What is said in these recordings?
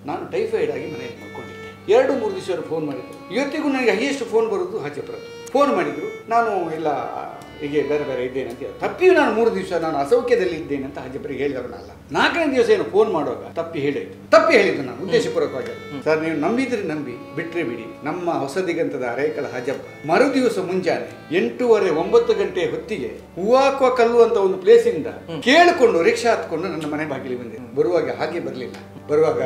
ನಾನು ಟೈಫಾಯ್ಡ್ ಆಗಿ ಮನೆಯಲ್ಲಿ ಮಲ್ಕೊಂಡಿದ್ದೆ ಎರಡು ಮೂರು ದಿವಸ ಅವರು ಫೋನ್ ಮಾಡಿದ್ರು ಇವತ್ತಿಗೂ ನನಗೆ ಹೈಯೆಸ್ಟ್ ಫೋನ್ ಬರೋದು ಹಾಜಪುರದ್ದು ಫೋನ್ ಮಾಡಿದ್ರು ನಾನು ಎಲ್ಲ ಹೀಗೆ ಬೇರೆ ಬೇರೆ ಇದ್ದೇನೆ ಅಂತ ಹೇಳಿ. ತಪ್ಪಿಯೂ ನಾನು ಮೂರು ದಿವಸ ನಾನು ಅಸೌಖ್ಯದಲ್ಲಿ ಇದ್ದೇನೆ ಅಂತ ಹಾಜಪುರಿಗೆ ಹೇಳಿದವನಲ್ಲ ನಾಲ್ಕನೇ ದಿವಸ ಏನು ಫೋನ್ ಮಾಡುವಾಗ ತಪ್ಪಿ ಹೇಳಿದ್ದು ತಪ್ಪಿ ಹೇಳಿದ್ದು ನಾನು ಉದ್ದೇಶಪೂರ್ವಕವಾಗಿ ಅಲ್ಲ. ಸರ್ ನೀವು ನಂಬಿದ್ರೆ ನಂಬಿ ಬಿಟ್ರೆ ಬಿಡಿ ನಮ್ಮ ಹೊಸದಿಗಂತದ ಅರೇಕಲ ಹಜಬ್ಬ ಮರು ದಿವಸ ಮುಂಜಾನೆ ಎಂಟೂವರೆ ಒಂಬತ್ತು ಗಂಟೆ ಹೊತ್ತಿಗೆ ಹೂವಾಕುವ ಕಲ್ಲು ಅಂತ ಒಂದು ಪ್ಲೇಸಿಂದ ಕೇಳಿಕೊಂಡು ರಿಕ್ಷಾ ಹತ್ಕೊಂಡು ನನ್ನ ಮನೆ ಬಾಗಿಲಿಗೆ ಬಂದೆ ಬರುವಾಗ ಹಾಗೆ ಬರಲಿಲ್ಲ ಬರುವಾಗ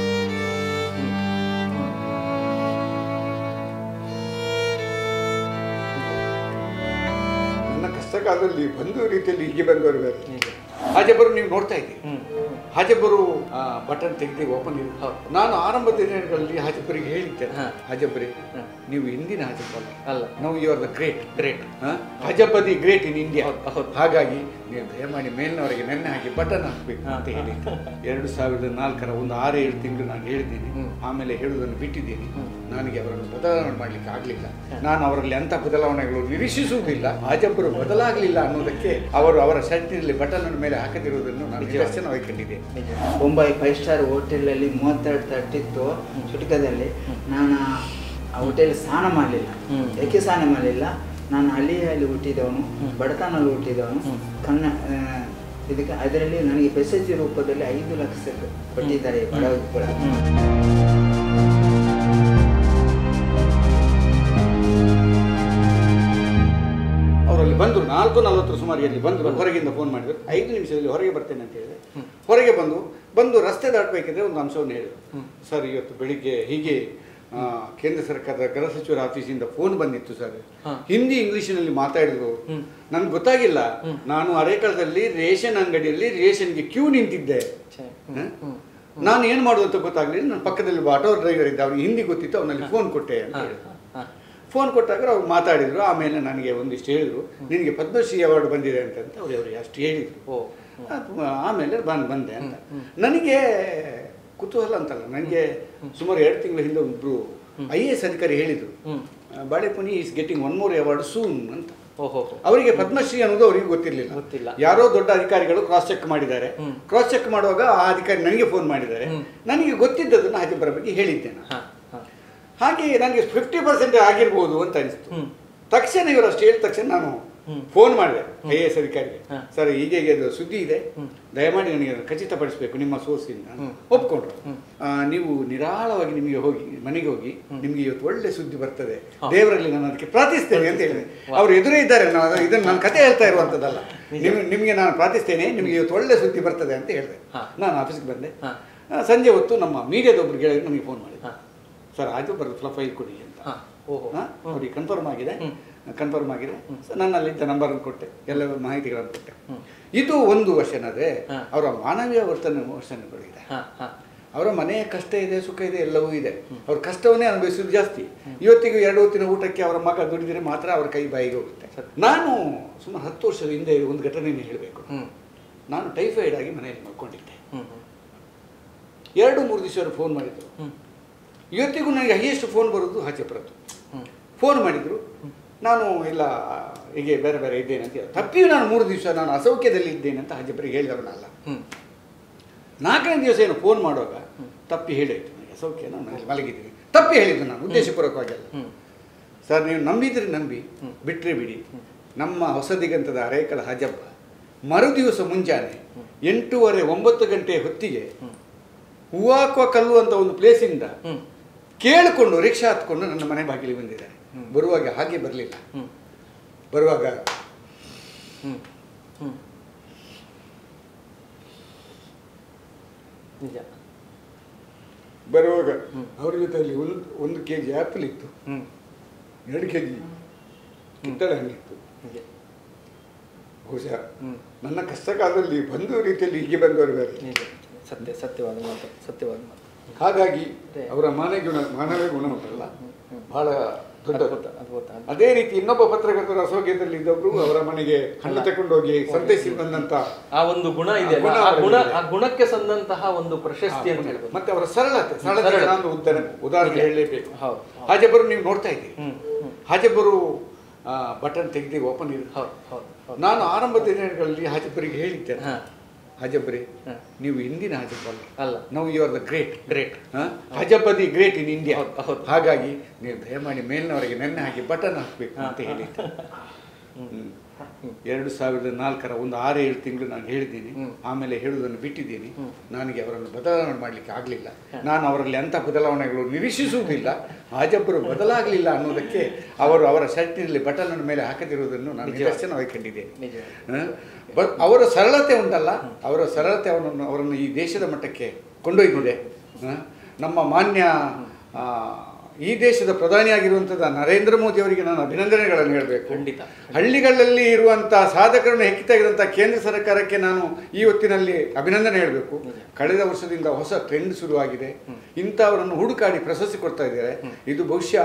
ನನ್ನ ಕಷ್ಟ ಕಾಲದಲ್ಲಿ ಬಂದು ರೀತಿಯಲ್ಲಿ ಹೀಗೆ ಬಂದವರು ಬೇರೆ ಹಾಜಬ್ಬರು ನೀವು ನೋಡ್ತಾ ಇದ್ದೀರಿ ಹಾಜಬ್ಬರು ಬಟನ್ ತೆಗೆದು ಓಪನ್ ಇದೆ ನಾನು ಆರಂಭದ ದಿನಗಳಲ್ಲಿ ಹಾಜಬ್ಬರಿಗೆ ಹೇಳಿದ್ದೇನೆ ಹಾ. ಹಾಜಬ್ಬರಿ ಹಾ. ನೀವು ಇಂದಿನ ಹಾಜಬ್ಬ ಅಲ್ಲ ಅಲ್ಲ ನಾವು you are the great great Hajabba the great in India ಹೌದು, ಹೌದು. ಹಾಗಾಗಿ ನೀವು ದಯಮಾಡಿ ಮೇಲಿನವರಿಗೆ ನೆನ್ನೆ ಹಾಕಿ ಬಟನ್ ಹಾಕಬೇಕು ಅಂತ ಹೇಳಿ ಎರಡು ಸಾವಿರದ ನಾಲ್ಕರ ಒಂದು ಆರು ಏಳು ತಿಂಗಳು ನಾನು ಹೇಳಿದ್ದೀನಿ ಹ್ಮ್. ಆಮೇಲೆ ಹೇಳುವುದನ್ನು ಬಿಟ್ಟಿದ್ದೀನಿ ಹ್ಮ್. ನನಗೆ ಅವರನ್ನು ಬದಲಾವಣೆ ಮಾಡಲಿಕ್ಕೆ ಆಗಲಿಲ್ಲ ನಾನು ಅವರಲ್ಲಿ ಅಂಥ ಬದಲಾವಣೆಗಳು ನಿರೀಕ್ಷಿಸುವುದಿಲ್ಲ ಹಾಜಬ್ಬರು ಬದಲಾಗಲಿಲ್ಲ ಅನ್ನೋದಕ್ಕೆ ಅವರು ಅವರ ಶರ್ಟಿನಲ್ಲಿ ಬಟನ್ ಮೇಲೆ ಹಾಕದಿರುವುದನ್ನು ನಾನು ನಿಜವಾಗಿ. ನಿದರ್ಶನವಾಗಿ ಕಂಡಿದ್ದೆ ನಿಜ ಬೊಂಬೈ ಫೈವ್ ಸ್ಟಾರ್ ಹೋಟೆಲಲ್ಲಿ ಮೂವತ್ತೆರಡು ತಟ್ಟಿತ್ತು ಚುಟಕದಲ್ಲಿ ನಾನು ಆ ಹೋಟೆಲ್ ಸ್ನಾನ ಮಾಡಲಿಲ್ಲ ಹ್ಮ್. ಏಕೆ ಸ್ನಾನ ಮಾಡಲಿಲ್ಲ ನಾನು ಹಳ್ಳಿಯಲ್ಲಿ ಹುಟ್ಟಿದವನು ಹ್ಮ್. ಬಡತನಲ್ಲಿ ಹುಟ್ಟಿದವನು ಹ್ಮ್. ಕನ್ನ ಆ, ಇದಕ್ಕೆ ಅದರಲ್ಲಿ ನನಗೆ ಪ್ರಶಸ್ತಿ ರೂಪದಲ್ಲಿ ಐದು ಲಕ್ಷ ಕೊಟ್ಟಿದ್ದಾರೆ ಬಡವರು ಕೂಡ ಅವರಲ್ಲಿ ಬಂದರು ನಾಲ್ಕು ನಲವತ್ತರ ಸುಮಾರು ಅಲ್ಲಿ ಬಂದರು ಹೊರಗಿಂದ ಫೋನ್ ಮಾಡಿದ್ರು ಐದು ನಿಮಿಷದಲ್ಲಿ ಹೊರಗೆ ಬರ್ತೇನೆ ಅಂತ ಹೇಳಿದೆ ಹೊರಗೆ ಬಂದು ಬಂದು ರಸ್ತೆ ದಾಟಬೇಕಿದ್ರೆ ಒಂದು ಅಂಶವನ್ನು ಹೇಳಿದ್ರು ಸರ್ ಇವತ್ತು ಬೆಳಿಗ್ಗೆ ಹೀಗೆ ಆ, ಕೇಂದ್ರ ಸರ್ಕಾರದ ಗೃಹ ಸಚಿವರ ಆಫೀಸಿಂದ ಫೋನ್ ಬಂದಿತ್ತು ಸರ್ ಹಾ. ಹಿಂದಿ ಇಂಗ್ಲಿಷಿನಲ್ಲಿ ಮಾತಾಡಿದ್ರು ಹ್ಮ್. ನನ್ಗೆ ಗೊತ್ತಾಗಿಲ್ಲ ಹ್ಮ್. ನಾನು ಅರೇಕಳದಲ್ಲಿ ರೇಷನ್ ಅಂಗಡಿಯಲ್ಲಿ ರೇಷನ್ಗೆ ಕ್ಯೂ ನಿಂತಿದ್ದೆ ಛೆ, ಹ? ಹ್ಮ್, ಹ್ಮ್. ನಾನು ಏನು ಮಾಡೋದು ಅಂತ ಗೊತ್ತಾಗಲಿಲ್ಲ ನನ್ನ ಪಕ್ಕದಲ್ಲಿ ಒಬ್ಬ ಆಟೋ ಡ್ರೈವರ್ ಇದ್ದ ಅವನಿಗೆ ಹಿಂದಿ ಗೊತ್ತಿತ್ತು ಅವನಲ್ಲಿ ಫೋನ್ ಕೊಟ್ಟೆ ಅಂತ ಹಾ, ಹೇಳಿದ್ರು ಹಾ, ಫೋನ್ ಕೊಟ್ಟಾಗ ಅವ್ರು ಮಾತಾಡಿದ್ರು ಆಮೇಲೆ ನನಗೆ ಒಂದಿಷ್ಟು ಹೇಳಿದ್ರು ನಿನಗೆ ಪದ್ಮಶ್ರೀ ಅವಾರ್ಡ್ ಬಂದಿದೆ ಅಂತ ಅಂತ ಅವ್ರು ಅವ್ರಿಗೆ ಅಷ್ಟು ಹೇಳಿದ್ರು ಓ ಅದು ಆಮೇಲೆ ಬಂದು ಬಂದೆ ಅಂತ ಹ್ಮ್, ನನಗೆ ಕುತೂಹಲ ಅಂತಲ್ಲ ನನಗೆ ಸುಮಾರು ಎರಡು ತಿಂಗಳ ಹಿಂದೆ ಒಬ್ಬರು ಐ ಎ ಎಸ್ ಅಧಿಕಾರಿ ಹೇಳಿದರು hmm Balepuni is getting one more award soon ಅಂತ ಓಹೋ ಅವರಿಗೆ ಪದ್ಮಶ್ರೀ ಅನ್ನೋದು ಅವರಿಗೆ ಗೊತ್ತಿರಲಿಲ್ಲ ಗೊತ್ತಿಲ್ಲ. ಯಾರೋ ದೊಡ್ಡ ಅಧಿಕಾರಿಗಳು ಕ್ರಾಸ್ ಚೆಕ್ ಮಾಡಿದ್ದಾರೆ ಹ್ಮ್. ಕ್ರಾಸ್ ಚೆಕ್ ಮಾಡುವಾಗ ಆ ಅಧಿಕಾರಿ ನನಗೆ ಫೋನ್ ಮಾಡಿದ್ದಾರೆ ಹ್ಮ್. ನನಗೆ ಗೊತ್ತಿದ್ದದನ್ನು ಹಾಜಿಬ್ಬರ ಬಗ್ಗೆ ಹೇಳಿದ್ದೆ ನಾನು ಹಾ ಹಾ ಹಾಗೆ ನನಗೆ ಫಿಫ್ಟಿ ಪರ್ಸೆಂಟ್ ಆಗಿರ್ಬೋದು ಅಂತ ಅನಿಸ್ತು ಹ್ಮ್ ತಕ್ಷಣ ಇವರು ಅಷ್ಟು ಹೇಳಿದ ತಕ್ಷಣ ನಾನು ಹ್ಮ್. ಫೋನ್ ಮಾಡಿದೆ ಐ ಎ ಎಸ್ ಅಧಿಕಾರಿಗೆ ಹಾ. ಸರ್ ಹೀಗೆ ಹೀಗೆ ಅದು ಸುದ್ದಿ ಇದೆ ಹ್ಮ್. ದಯಮಾಡಿ ನನಗೆ ಅದನ್ನು ಖಚಿತಪಡಿಸಬೇಕು ನಿಮ್ಮ ಸೋರ್ಸಿಂದ ಹ್ಮ್. ಒಪ್ಕೊಂಡ್ರು ಹ್ಮ್. ಆ, ನೀವು ನಿರಾಳವಾಗಿ ನಿಮಗೆ ಹೋಗಿ ಮನೆಗೆ ಹೋಗಿ ಹ್ಮ್. ನಿಮಗೆ ಇವತ್ತು ಒಳ್ಳೆ ಸುದ್ದಿ ಬರ್ತದೆ ಹಾ. ದೇವರಲ್ಲಿ ನಾನು ಅದಕ್ಕೆ ಪ್ರಾರ್ಥಿಸ್ತೇನೆ ಅಂತ ಹೇಳಿದೆ ವಾ. ಅವರು ಎದುರೇ ಇದ್ದಾರೆ ನಾನು ಇದನ್ನು ನಾನು ಕತೆ ಹೇಳ್ತಾ ಇರುವಂಥದ್ದಲ್ಲ ನಿಜ. ನಿಮ್ ನಿಮಗೆ ನಾನು ಪ್ರಾರ್ಥಿಸ್ತೇನೆ ನಿಮಗೆ ಇವತ್ತು ಒಳ್ಳೆ ಸುದ್ದಿ ಬರ್ತದೆ ಅಂತ ಹೇಳಿದೆ ಹಾ. ನಾನು ಆಫೀಸ್ಗೆ ಬಂದೆ ಹಾ. ಆ, ಸಂಜೆ ಹೊತ್ತು ನಮ್ಮ ಮೀಡಿಯಾದ ಒಬ್ರು ಹೇಳಿದ್ರು ನನಗೆ ಫೋನ್ ಮಾಡಿ ಹಾ ಸರ್ ಆಯಿತು ಬರೋದು ಫೈಲ್ ಕೊಡಿ ಅಂತ ಹಾ ಓಹೋ ಹಾ? ಹ್ಮ್. ಅವ್ರಿಗೆ ಕನ್ಫರ್ಮ್ ಆಗಿದೆ ಹ್ಮ್. ಕನ್ಫರ್ಮ್ ಆಗಿದೆ ಸೊ ನಾನು ಅಲ್ಲಿದ್ದ ನಂಬರನ್ನು ಕೊಟ್ಟೆ ಎಲ್ಲ ಮಾಹಿತಿಗಳನ್ನು ಕೊಟ್ಟೆ ಹ್ಮ್. ಇದು ಒಂದು ವರ್ಷನದೇ ಹಾ. ಅವರ ಮಾನವೀಯ ವರ್ತನೆ ವರ್ಷಗಳು ಇದೆ ಹಾ ಹಾ ಅವರ ಮನೆಯ ಕಷ್ಟ ಇದೆ ಸುಖ ಇದೆ ಎಲ್ಲವೂ ಇದೆ ಅವ್ರ ಕಷ್ಟವನ್ನೇ ಅನುಭವಿಸೋದು ಜಾಸ್ತಿ ಇವತ್ತಿಗೂ ಎರಡು ಹೊತ್ತಿನ ಊಟಕ್ಕೆ ಅವರ ಮಗ ದುಡಿದರೆ ಮಾತ್ರ ಅವರ ಕೈ ಬಾಯಿಗೆ ಹೋಗುತ್ತೆ ನಾನು ಸುಮಾರು ಹತ್ತು ವರ್ಷದ ಹಿಂದೆ ಒಂದು ಘಟನೆಯನ್ನು ಹೇಳಬೇಕು ಹ್ಮ್ ನಾನು ಟೈಫಾಯ್ಡ್ ಆಗಿ ಮನೆಯಲ್ಲಿ ಮಲ್ಕೊಂಡಿದ್ದೆ ಹ್ಮ್ ಹ್ಮ್ ಎರಡು ಮೂರು ದಿವಸ ಅವರು ಫೋನ್ ಮಾಡಿದ್ರು ಹ್ಮ್ ಇವತ್ತಿಗೂ ನನಗೆ ಹೈಯೆಸ್ಟ್ ಫೋನ್ ಬರೋದು ಹಾಜಪುರದ್ದು ಹ್ಮ್ ಫೋನ್ ಮಾಡಿದ್ರು ನಾನು ಇಲ್ಲ ಹೀಗೆ ಬೇರೆ ಬೇರೆ ಇದ್ದೇನೆ ಅಂತ ಹೇಳಿ. ತಪ್ಪಿಯೂ ನಾನು ಮೂರು ದಿವಸ ನಾನು ಅಸೌಖ್ಯದಲ್ಲಿ ಇದ್ದೇನೆ ಅಂತ ಹಾಜಪುರಿಗೆ ಹೇಳಿದವನಲ್ಲ ಹ್ಮ್ ನಾಲ್ಕನೇ ದಿವಸ ಏನು ಫೋನ್ ಮಾಡುವಾಗ ತಪ್ಪಿ ಹೇಳಿದ್ದು ನನಗೆ ಅಸೌಖ್ಯ ನಾನು ಮನೇಲಿ ಮಲಗಿದ್ದೀನಿ ತಪ್ಪಿ ಹೇಳಿದ್ದು ನಾನು ಉದ್ದೇಶಪೂರ್ವಕವಾಗಿ ಅಲ್ಲ ಹ್ಮ್ ಸರ್ ನೀವು ನಂಬಿದ್ರೆ ನಂಬಿ ಹ್ಮ್. ಬಿಟ್ರೆ ಬಿಡಿ ನಮ್ಮ ಹೊಸದಿಗಂತದ ಅರೇಕಲ ಹಜಬ್ಬ ಮರು ದಿವಸ ಮುಂಜಾನೆ ಎಂಟೂವರೆ ಒಂಬತ್ತು ಗಂಟೆ ಹೊತ್ತಿಗೆ ಹ್ಮ್. ಹೂವಾಕುವ ಕಲ್ಲು ಅಂತ ಒಂದು ಪ್ಲೇಸಿಂದ ಹ್ಮ್ ಕೇಳಿಕೊಂಡು ರಿಕ್ಷಾ ಹತ್ಕೊಂಡು ನನ್ನ ಮನೆ ಬಾಗಿಲಿಗೆ ಬಂದಿದ್ದಾರೆ ಹ್ಮ್. ಬರುವಾಗ ಹಾಗೆ ಬರಲಿಲ್ಲ ಹ್ಮ್ ಬರುವಾಗ ಹ್ಮ್ ಹ್ಮ್ ನಿಜ ಬರುವಾಗ ಹ್ಮ್. ಅವ್ರ ಜೊತೆಯಲ್ಲಿ ಒಂದು ಒಂದು ಕೆ ಜಿ ಆ್ಯಪಲ್ ಇತ್ತು ಹ್ಮ್ ಎರಡು ಕೆ ಜಿ ಕಿತ್ತಳೆ ಹಣ್ಣಿತ್ತು ನಿಜ ಬಹುಶಃ ಹ್ಮ್ ನನ್ನ ಕಷ್ಟ ಕಾಲದಲ್ಲಿ ಬಂದು ರೀತಿಯಲ್ಲಿ ಹೀಗೆ ಬಂದವರು ಬೇರೆ ನಿಜ ಸತ್ಯ ಸತ್ಯವಾದ ಮಾತು ಸತ್ಯವಾದ ಮಾತು ಹಾಗಾಗಿ ಅದೇ. ಅವರ ಮಾನವ ಗುಣ ಮಾನವೀಯ ಗುಣ ಉಂಟಲ್ಲ ಹ್ಮ್, ಹ್ಮ್. ಬಹಳ ದೊಡ್ಡ ಅದ್ಭುತ ಅದ್ಭುತ ಅದೇ ರೀತಿ ಇನ್ನೊಬ್ಬ ಪತ್ರಕರ್ತರ ಅಸೌಖ್ಯದಲ್ಲಿ ಇದ್ದವರು ಅವರ ಮನೆಗೆ ಹಣ್ಣು ತಕೊಂಡು ಹೋಗಿ ಸಂತೈಸಿ ಬಂದಂತ ಆ ಒಂದು ಗುಣ ಇದೆ ಆ ಗುಣ ಆ ಗುಣ ಅವರಲ್ಲಿದೆ. ಆ ಗುಣಕ್ಕೆ ಸಂದಂತಹ ಒಂದು ಪ್ರಶಸ್ತಿ ಅಂತ ಹೇಳ್ಬೋದು ಮತ್ತೆ ಅವರ ಸರಳತೆ ಸರಳತೆ ಸರಳತೆ. ನಾನು ಉದಾಹರಣೆ ಉದಾಹರಣೆ ನಿಜ. ಹೇಳಲೇಬೇಕು ಹೌದು ಹಾಜಬ್ಬರು ನೀವು ನೋಡ್ತಾ ಇದ್ದೀರಿ ಹ್ಮ್ ಹ್ಮ್ ಹಾಜಬ್ಬರು ಬಟನ್ ತೆಗೆದು ಓಪನ್ ಇರುತ್ತೆ ಹೌದು ಹೌದು ಹೌದು ನಾನು ಆರಂಭದ ದಿನಗಳಲ್ಲಿ ಹಾಜಬ್ಬರಿಗೆ ಹೇಳಿದ್ದೇನೆ ಹಾ ಹಜಬ್ರೆ ಹ. ನೀವು ಇಂದಿನ ಹಜಬ್ ಅಲ್ಲ ಅಲ್ಲ ನಾವು you are the great great Hajab the great in India ಹೌದು, ಹೌದು. ಹಾಗಾಗಿ ನೀವು ದಯಮಾಡಿ ಮೇಲಿನವರೆಗೆ ನೆನ್ನೆ ಹಾಕಿ ಬಟನ್ ಹಾಕಬೇಕು ಅಂತ ಹ, ಹ. ಹೇಳಿದ್ದೆ ಹ್ಮ್. ಎರಡು ಸಾವಿರದ ನಾಲ್ಕರ ಒಂದು ಆರು ಏಳು ತಿಂಗಳು ನಾನು ಹೇಳಿದ್ದೀನಿ ಹ್ಮ್. ಆಮೇಲೆ ಹೇಳುವುದನ್ನು ಬಿಟ್ಟಿದ್ದೀನಿ ಹ್ಮ್. ನನಗೆ ಅವರನ್ನು ಬದಲಾವಣೆ ಮಾಡಲಿಕ್ಕೆ ಆಗಲಿಲ್ಲ ನಾನು ಅವರಲ್ಲಿ ಅಂಥ ಬದಲಾವಣೆಗಳು ನಿರೀಕ್ಷಿಸುವುದಿಲ್ಲ ಹಾಜಬ್ಬರು ಬದಲಾಗಲಿಲ್ಲ ಅನ್ನೋದಕ್ಕೆ ಅವರು ಅವರ ಶರ್ಟಿನಲ್ಲಿ ಬಟನ್ ಮೇಲೆ ಹಾಕದಿರುವುದನ್ನು ನಾನು ನಿಜವಾಗಿ. ನಿದರ್ಶನವಾಗಿ ಕಂಡಿದ್ದೇನೆ ನಿಜ ಹ? ಬಟ್ ಅವರ ಸರಳತೆ ಉಂಟಲ್ಲ ಅವರ ಸರಳತೆ ಅವರನ್ನು ಅವರನ್ನು ಈ ದೇಶದ ಮಟ್ಟಕ್ಕೆ ಕೊಂಡೊಯ್ದಿದೆ ಹ? ನಮ್ಮ ಮಾನ್ಯ ಆ, ಈ ದೇಶದ ಪ್ರಧಾನಿಯಾಗಿರುವಂಥದ್ದು ನರೇಂದ್ರ ಮೋದಿ ಅವರಿಗೆ ನಾನು ಅಭಿನಂದನೆಗಳನ್ನು ಹೇಳಬೇಕು ಖಂಡಿತ. ಹಳ್ಳಿಗಳಲ್ಲಿ ಇರುವಂಥ ಸಾಧಕರನ್ನು ಹೆಕ್ಕಿ ತೆಗೆದಂಥ ಕೇಂದ್ರ ಸರ್ಕಾರಕ್ಕೆ ನಾನು ಈ ಹೊತ್ತಿನಲ್ಲಿ ಅಭಿನಂದನೆ ಹೇಳಬೇಕು ಕಳೆದ ವರ್ಷದಿಂದ ಹೊಸ ಟ್ರೆಂಡ್ ಶುರುವಾಗಿದೆ ಇಂಥವರನ್ನು ಹುಡುಕಾಡಿ ಪ್ರಶಸ್ತಿ ಕೊಡ್ತಾ ಇದ್ದಾರೆ ಇದು ಬಹುಶಃ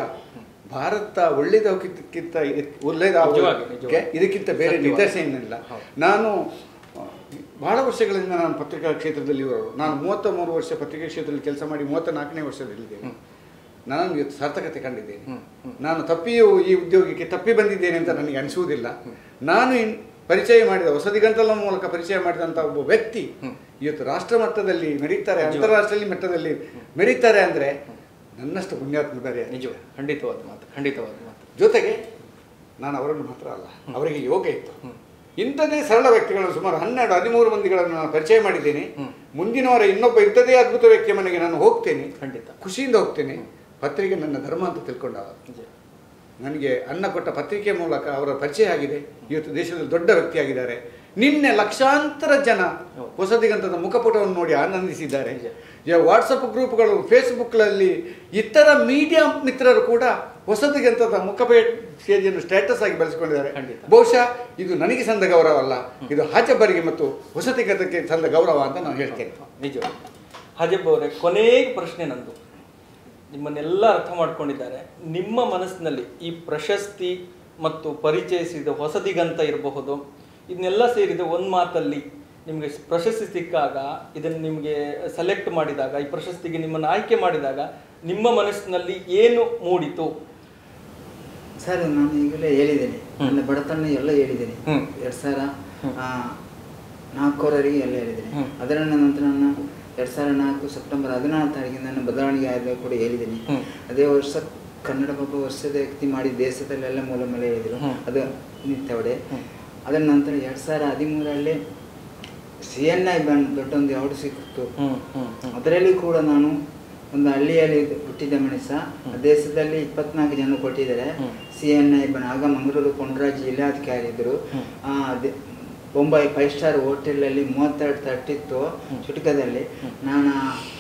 ಭಾರತ ಒಳ್ಳೆಯದಕ್ಕಿಂತ ನಿಜವಾಗಿ, ನಿಜವಾಗಿ. ಒಳ್ಳೆಯದ ಇದಕ್ಕಿಂತ ಬೇರೆ ಸತ್ಯವಾಗಿ. ನಿದರ್ಶನ ಇಲ್ಲ ಹೌದು. ನಾನು ಆ, ಬಹಳ ವರ್ಷಗಳಿಂದ ನಾನು ಪತ್ರಿಕಾ ಕ್ಷೇತ್ರದಲ್ಲಿ ಇರೋರು ನಾನು ಮೂವತ್ತ ಮೂರು ವರ್ಷ ಪತ್ರಿಕಾ ಕ್ಷೇತ್ರದಲ್ಲಿ ಕೆಲಸ ಮಾಡಿ ಮೂವತ್ತ ನಾಲ್ಕನೇ ವರ್ಷದಲ್ಲಿದ್ದೇನೆ ನಾನು ಇವತ್ತು ಸಾರ್ಥಕತೆ ಕಂಡಿದ್ದೇನೆ ಹ್ಮ್, ಹ್ಮ್. ನಾನು ತಪ್ಪಿಯೂ ಈ ಉದ್ಯೋಗಕ್ಕೆ ತಪ್ಪಿ ಬಂದಿದ್ದೇನೆ ಅಂತ ನನಗೆ ಅನಿಸುವುದಿಲ್ಲ ನಾನು ಇನ್ ಪರಿಚಯ ಮಾಡಿದ ಹೊಸದಿಗಂಟಲ ಮೂಲಕ ಪರಿಚಯ ಮಾಡಿದಂಥ ಒಬ್ಬ ವ್ಯಕ್ತಿ ಹ್ಮ್. ಇವತ್ತು ರಾಷ್ಟ್ರ ಮಟ್ಟದಲ್ಲಿ ಮೆರೀತಾರೆ ನಿಜವಾಗಿ. ಅಂತಾರಾಷ್ಟ್ರೀಯ ಮಟ್ಟದಲ್ಲಿ ಮೆರೀತಾರೆ ಅಂದರೆ ನನ್ನಷ್ಟು ಪುಣ್ಯಾತ್ಮ ಬೇರೆ ಯಾರು? ನಿಜ ಖಂಡಿತವಾದ ಮಾತು ಖಂಡಿತವಾದ ಮಾತು ಜೊತೆಗೆ ನಾನು ಅವರನ್ನು ಮಾತ್ರ ಅಲ್ಲ ಅವರಿಗೆ ಯೋಗ ಇತ್ತು ಹ್ಮ್. ಇಂಥದ್ದೇ ಸರಳ ವ್ಯಕ್ತಿಗಳನ್ನು ಸುಮಾರು ಹನ್ನೆರಡು ಹದಿಮೂರು ಮಂದಿಗಳನ್ನು ನಾನು ಪರಿಚಯ ಮಾಡಿದ್ದೇನೆ ಹ್ಮ್. ಮುಂದಿನ ವಾರ ಇನ್ನೊಬ್ಬ ಇಂಥದೇ ಅದ್ಭುತ ವ್ಯಕ್ತಿಯ ಮನೆಗೆ ನಾನು ಹೋಗ್ತೇನೆ ಖಂಡಿತ ಖುಷಿಯಿಂದ ಹೋಗ್ತೇನೆ ಪತ್ರಿಕೆ ನನ್ನ ಧರ್ಮ ಅಂತ ತಿಳ್ಕೊಂಡ ನಿಜ ನನಗೆ ಅನ್ನ ಕೊಟ್ಟ ಪತ್ರಿಕೆ ಮೂಲಕ ಅವರ ಪರಿಚಯ ಆಗಿದೆ ಇವತ್ತು ದೇಶದಲ್ಲಿ ದೊಡ್ಡ ವ್ಯಕ್ತಿಯಾಗಿದ್ದಾರೆ ನಿನ್ನೆ ಲಕ್ಷಾಂತರ ಜನ ಹೌದು. ಹೊಸದಿಗಂತದ ಮುಖಪುಟವನ್ನು ನೋಡಿ ಆನಂದಿಸಿದ್ದಾರೆ ನಿಜ. ಈಗ ವಾಟ್ಸಪ್ ಗ್ರೂಪ್ಗಳು ಫೇಸ್ಬುಕ್ಗಳಲ್ಲಿ ಇತರ ಮೀಡಿಯಾ ಮಿತ್ರರು ಕೂಡ ಹೊಸದಿಗಂತದ ಮುಖಪೇಜಿಯನ್ನು ಸ್ಟೇಟಸ್ ಆಗಿ ಬೆಳೆಸಿಕೊಂಡಿದ್ದಾರೆ ಖಂಡಿತ. ಬಹುಶಃ ಇದು ನನಗೆ ಸಂದ ಗೌರವ ಅಲ್ಲ ಇದು ಹಾಜಬ್ಬರಿಗೆ ಮತ್ತು ಹೊಸದಿಗಂತಕ್ಕೆ ಸಂದ ಗೌರವ ಅಂತ ನಾನು ಹೇಳ್ತೇನೆ ನಿಜ ಹಾಜಬ್ಬ ಅವರೇ ಕೊನೆಯ ಪ್ರಶ್ನೆ ನಂದು ನಿಮ್ಮನ್ನೆಲ್ಲ ಅರ್ಥ ಮಾಡ್ಕೊಂಡಿದ್ದಾರೆ ನಿಮ್ಮ ಮನಸ್ಸಿನಲ್ಲಿ ಈ ಪ್ರಶಸ್ತಿ ಮತ್ತು ಪರಿಚಯಿಸಿದ ಹೊಸದಿಗಂತ ಇರಬಹುದು ಇದನ್ನೆಲ್ಲ ಸೇರಿದ ಒಂದು ಮಾತಲ್ಲಿ ನಿಮಗೆ ಪ್ರಶಸ್ತಿ ಸಿಕ್ಕಾಗ ಇದನ್ನು ನಿಮಗೆ ಸೆಲೆಕ್ಟ್ ಮಾಡಿದಾಗ ಈ ಪ್ರಶಸ್ತಿಗೆ ನಿಮ್ಮನ್ನು ಆಯ್ಕೆ ಮಾಡಿದಾಗ ನಿಮ್ಮ ಮನಸ್ಸಿನಲ್ಲಿ ಏನು ಮೂಡಿತು ಸರ್ ನಾನು ಈಗಲೇ ಹೇಳಿದ್ದೇನೆ ನನ್ನ ಬಡತನ ಎಲ್ಲ ಹೇಳಿದ್ದೇನೆ ಹ್ಮ್. ಎರಡು ಸಾವಿರ ಹ್ಮ್. ಆ, ನಾಲ್ಕುವರೆಗೆ ಎಲ್ಲ ಹೇಳಿದ್ದೇನೆ ಹ್ಮ್. ಅದರ ನಂತರ ನಾನು ಎರಡು ಸಾವಿರ ನಾಲ್ಕು ಸೆಪ್ಟೆಂಬರ್ ಹದಿನಾರು ತಾರೀಕಿಗೆ ನನ್ನ ಬದಲಾವಣೆಗೆ ಆದ ಕೂಡ ಹೇಳಿದ್ದೀನಿ ಹ್ಮ್. ಅದೇ ವರ್ಷ ಕನ್ನಡ ಒಬ್ಬ ವರ್ಷದ ವ್ಯಕ್ತಿ ಮಾಡಿ ದೇಶದಲ್ಲೆಲ್ಲ ಮೂಲ ಮೇಲೆ ಹೇಳಿದರು ಹ್ಮ್. ಅದು ನಿಂತವಡೆ ಹ್ಮ್. ಅದರ ನಂತರ ಎರಡು ಸಾವಿರ ಹದಿಮೂರರಲ್ಲಿ ಸಿ ಎನ್ ಐ ಬಂದು ದೊಡ್ಡೊಂದು ಅವಾರ್ಡ್ ಸಿಕ್ಕಿತ್ತು ಹ್ಮ್ ಹ್ಮ್ ಹ್ಮ್ ಅದರಲ್ಲಿ ಕೂಡ ನಾನು ಒಂದು ಹಳ್ಳಿಯಲ್ಲಿ ಹುಟ್ಟಿದ ಮನುಷ್ಯ ಹ್ಮ್. ದೇಶದಲ್ಲಿ ಇಪ್ಪತ್ನಾಲ್ಕು ಜನ ಕೊಟ್ಟಿದ್ದಾರೆ ಹ್ಮ್. ಸಿ ಎನ್ ಐ ಬನ್ ಆಗ ಮಂಗಳೂರು ಕೊಂಡರಾಜ್ ಜಿಲ್ಲಾಧಿಕಾರಿ ಇದ್ದರು ಹ್ಮ್. ಆ, ದೆ- ಬೊಂಬೈ ಫೈವ್ ಸ್ಟಾರ್ ಹೋಟೆಲಲ್ಲಿ ಮೂವತ್ತೆರಡು ತಟ್ಟಿತ್ತು ಹ್ಮ್. ಚುಟುಕದಲ್ಲಿ ಹ್ಮ್. ನಾನು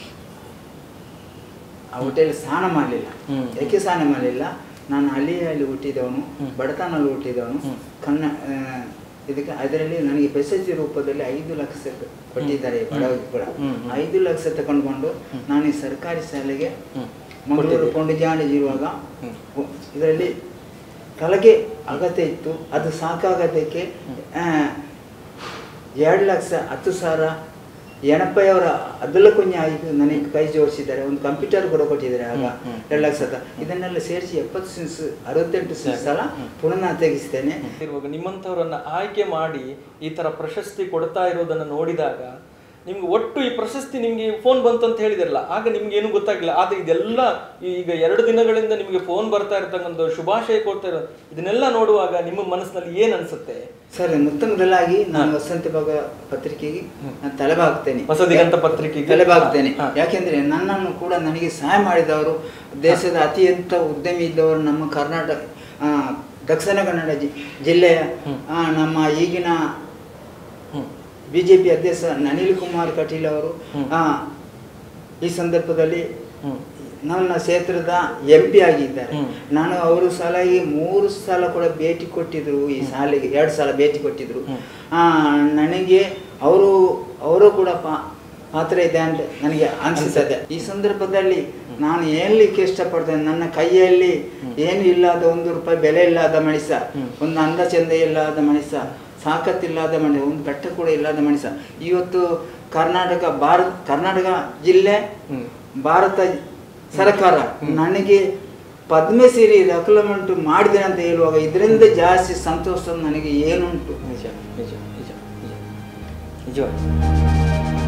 ಆ ಹೋಟೆಲ್ ಸ್ನಾನ ಮಾಡಲಿಲ್ಲ ಹ್ಮ್. ಯಾಕೆ ಸ್ನಾನ ಮಾಡಲಿಲ್ಲ ನಾನು ಹಳ್ಳಿಯಲ್ಲಿ ಹುಟ್ಟಿದವನು ಹ್ಮ್. ಬಡತನಲ್ಲಿ ಹುಟ್ಟಿದವನು ಹ್ಮ್. ಕನ್ನ ಆ, ಇದಕ್ಕೆ ಅದರಲ್ಲಿ ನನಗೆ ಪ್ರಶಸ್ತಿ ರೂಪದಲ್ಲಿ ಐದು ಲಕ್ಷ ಕೊಟ್ಟಿದ್ದಾರೆ ಹ್ಮ್. ಬಡವರಿಗೆ ಕೂಡ ಹ್ಮ್, ಹ್ಮ್. ಐದು ಲಕ್ಷ ತಗೊಂಡ್ಕೊಂಡು ಹ್ಮ್. ನಾನು ಈ ಸರ್ಕಾರಿ ಶಾಲೆಗೆ ಹ್ಮ್. ಮಂಗಳೂರು ಕೊಟ್ಟಿದ್ದೀರಿ. ಕೊಂಡಜಾಂಡ್ ಇರುವಾಗ ಹ್ಮ್. ಇದರಲ್ಲಿ ಕಲಗೆ ಅಗತ್ಯ ಇತ್ತು ಅದು ಸಾಕಾಗದಕ್ಕೆ ಆ, ಎರಡು ಲಕ್ಷ ಹತ್ತು ಸಾವಿರ ಎಣಪ್ಪಯ್ಯವರ ಅದೆಲ್ಲ ಕೊಂಚ ಆಯಿತು ನನಗೆ ಕೈ ಜೋಡಿಸಿದ್ದಾರೆ ಒಂದು ಕಂಪ್ಯೂಟರ್ ಕೂಡ ಕೊಟ್ಟಿದ್ದಾರೆ ಆಗ ಹ್ಮ್, ಹ್ಮ್. ಎರಡು ಲಕ್ಷದ ಇದನ್ನೆಲ್ಲ ಸೇರಿಸಿ ಎಪ್ಪತ್ತು ಸಿನ್ಸ್ ಅರವತ್ತೆಂಟು ಸಿನ್ಸ್ ಸಲ ಹ್ಮ್. ಪುನಃ ನಾನು ತೆಗಿಸ್ತೇನೆ ಇರುವಾಗ ನಿಮ್ಮಂಥವ್ರನ್ನ ಆಯ್ಕೆ ಮಾಡಿ ಈ ತರ ಪ್ರಶಸ್ತಿ ಕೊಡ್ತಾ ಇರೋದನ್ನ ನೋಡಿದಾಗ ನಿಮ್ಗೆ ಒಟ್ಟು ಈ ಪ್ರಶಸ್ತಿ ನಿಮ್ಗೆ ಫೋನ್ ಬಂತು ಅಂತ ಹೇಳಿದಿರಲ್ಲ ಆಗ ನಿಮ್ಗೆ ಏನು ಗೊತ್ತಾಗಿಲ್ಲ ಆದ್ರೆ ಇದೆಲ್ಲ ಈಗ ಎರಡು ದಿನಗಳಿಂದ ನಿಮಗೆ ಫೋನ್ ಬರ್ತಾ ಇರ್ತಕ್ಕಂಥ ಶುಭಾಶಯ ಕೊಡ್ತಾ ಇರೋ ಇದನ್ನೆಲ್ಲ ನೋಡುವಾಗ ನಿಮ್ಮ ಮನಸ್ಸಿನಲ್ಲಿ ಏನ್ ಅನ್ಸುತ್ತೆ ಸರ್ ಮೊತ್ತಮೊದಲಾಗಿ ನಾನು ಹಾ. ವಸಂತ ಭಾಗ ಪತ್ರಿಕೆಗೆ ಹ್ಮ್. ನಾನು ತಲೆಬಾಗ್ತೇನೆ ಹೊಸದಿಗಂತ ಪತ್ರಿಕೆಗೆ ತಲೆಬಾಗ್ತೇನೆ ಹಾ. ಯಾಕೆಂದ್ರೆ ನನ್ನನ್ನು ಕೂಡ ನನಗೆ ಸಹಾಯ ಮಾಡಿದವರು ದೇಶದ ಅತಿಯಂತ ಉದ್ಯಮಿ ಇದ್ದವರು ನಮ್ಮ ಕರ್ನಾಟಕ ಆ, ದಕ್ಷಿಣ ಕನ್ನಡ ಜಿ- ಜಿಲ್ಲೆಯ ಹ್ಮ್. ಆ, ನಮ್ಮ ಈಗಿನ ಹ್ಮ್ ಬಿ ಜೆ ಪಿ ಅಧ್ಯಕ್ಷ ಅನಿಲ್ ಕುಮಾರ್ ಕಟೀಲ್ ಅವರು ಹ್ಮ್. ಆ, ಈ ಸಂದರ್ಭದಲ್ಲಿ ಹ್ಮ್ ನನ್ನ ಕ್ಷೇತ್ರದ ಎಂ ಪಿ ಆಗಿದ್ದಾರೆ ಹ್ಮ್. ನಾನು ಅವರು ಸಲಹೆ ಮೂರು ಸಲ ಕೂಡ ಭೇಟಿ ಕೊಟ್ಟಿದ್ರು ಈ ಹ್ಮ್. ಶಾಲೆಗೆ ಎರಡು ಸಲ ಭೇಟಿ ಕೊಟ್ಟಿದ್ರು ಹ್ಮ್. ಆ, ನನಗೆ ಅವರು ಅವರು ಕೂಡ ಪಾ- ಪಾತ್ರ ಇದೆ ಅಂತ ನನಗೆ ಅನಿಸುತ್ತದೆ ಈ ಸಂದರ್ಭದಲ್ಲಿ ನಾನು ಹೇಳಲಿಕ್ಕೆ ಇಷ್ಟಪಡ್ತೇನೆ ನನ್ನ ಕೈಯಲ್ಲಿ ಹ್ಮ್. ಏನು ಇಲ್ಲದ ಒಂದು ರೂಪಾಯಿ ಬೆಲೆ ಇಲ್ಲದ ಮನುಷ್ಯ ಹ್ಮ್. ಒಂದು ಅಂದ ಚಂದ ಇಲ್ಲದ ಮನುಷ್ಯ ಸಾಕತ್ತಿಲ್ಲದ ಮನುಷ್ಯ ಒಂದು ಬೆಟ್ಟ ಕೂಡ ಇಲ್ಲದ ಮನುಷ್ಯ ಇವತ್ತು ಕರ್ನಾಟಕ ಭಾರತ ಕರ್ನಾಟಕ ಜಿಲ್ಲೆ ಹ್ಮ್ ಭಾರತ ಸರ್ಕಾರ ಹ್ಮ್. ನನಗೆ ಪದ್ಮಶ್ರೀ ದಾಖಲಮೆಂಟ್ ಮಾಡಿದೆ ಅಂತ ಹೇಳುವಾಗ ಇದರಿಂದ ಜಾಸ್ತಿ ಸಂತೋಷ ನನಗೆ ಏನುಂಟು ನಿಜ ನಿಜ ನಿಜ ನಿಜ ನಿಜವಾಗಿ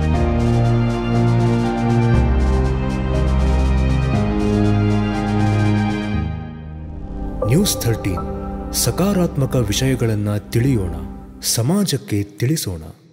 ನ್ಯೂಸ್ ಥರ್ಟೀನ್ ಸಕಾರಾತ್ಮಕ ವಿಷಯಗಳನ್ನು ತಿಳಿಯೋಣ ಸಮಾಜಕ್ಕೆ ತಿಳಿಸೋಣ